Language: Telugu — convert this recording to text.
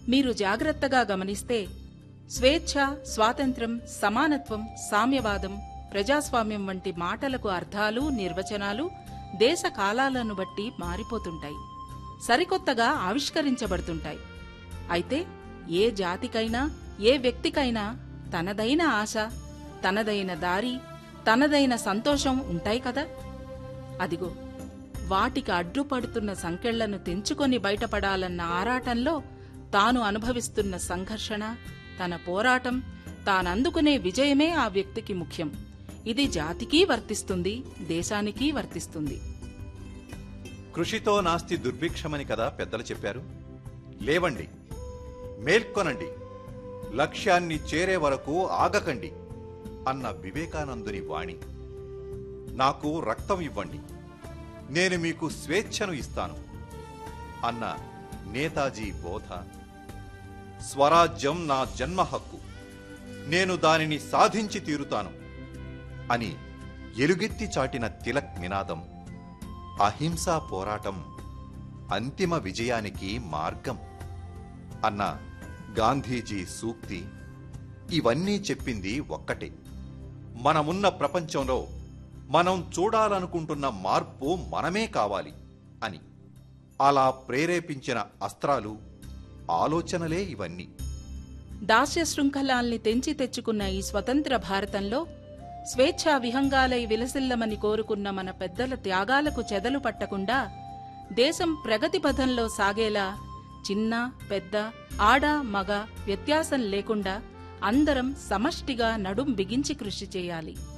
మీరు జాగ్రత్తగా గమనిస్తే స్వేచ్ఛ స్వాతంత్ర్యం సమానత్వం సామ్యవాదం ప్రజాస్వామ్యం వంటి మాటలకు అర్థాలు నిర్వచనాలు దేశ కాలాలను బట్టి మారిపోతుంటాయి సరికొత్తగా ఆవిష్కరించబడుతుంటాయి అయితే ఏ జాతికైనా ఏ వ్యక్తికైనా తనదైన ఆశ తనదైన దారి తనదైన సంతోషం ఉంటాయి కదా అదిగో వాటికి అడ్డుపడుతున్న సంకెళ్లను తెంచుకొని బయటపడాలన్న ఆరాటంలో తాను అనుభవిస్తున్న సంఘర్షణ తన పోరాటం తానందుకునే విజయమే ఆ వ్యక్తికి ముఖ్యం ఇది జాతికి వర్తిస్తుంది దేశానికి వర్తిస్తుంది కృషితో నాస్తి దుర్భిక్షమని కదా పెద్దలు చెప్పారు లేవండి మేల్కొనండి లక్ష్యాన్ని చేరే వరకు ఆగకండి అన్న వివేకానందుని వాణి నాకు రక్తం ఇవ్వండి నేను మీకు స్వేచ్ఛను ఇస్తాను అన్న నేతాజీ బోధ స్వరాజ్యం నా జన్మ హక్కు నేను దానిని సాధించి తీరుతాను అని ఎలుగెత్తి చాటిన తిలక్ నినాదం అహింసా పోరాటం అంతిమ విజయానికి మార్గం అన్న గాంధీజీ సూక్తి ఇవన్నీ చెప్పింది ఒక్కటే మనమున్న ప్రపంచంలో మనం చూడాలనుకుంటున్న మార్పు మనమే కావాలి అని అలా ప్రేరేపించిన అస్త్రాలు ఆలోచనలే ఇవన్నీ దాస్య శృంఖలాల్ని తెంచి తెచ్చుకున్న ఈ స్వతంత్ర భారతంలో స్వేచ్ఛా విహంగాలై విలసిల్లమని కోరుకున్న మన పెద్దల త్యాగాలకు చెదలు పట్టకుండా దేశం ప్రగతి పథంలో సాగేలా చిన్న పెద్ద ఆడ మగ వ్యత్యాసం లేకుండా అందరం సమష్టిగా నడుం బిగించి కృషి చేయాలి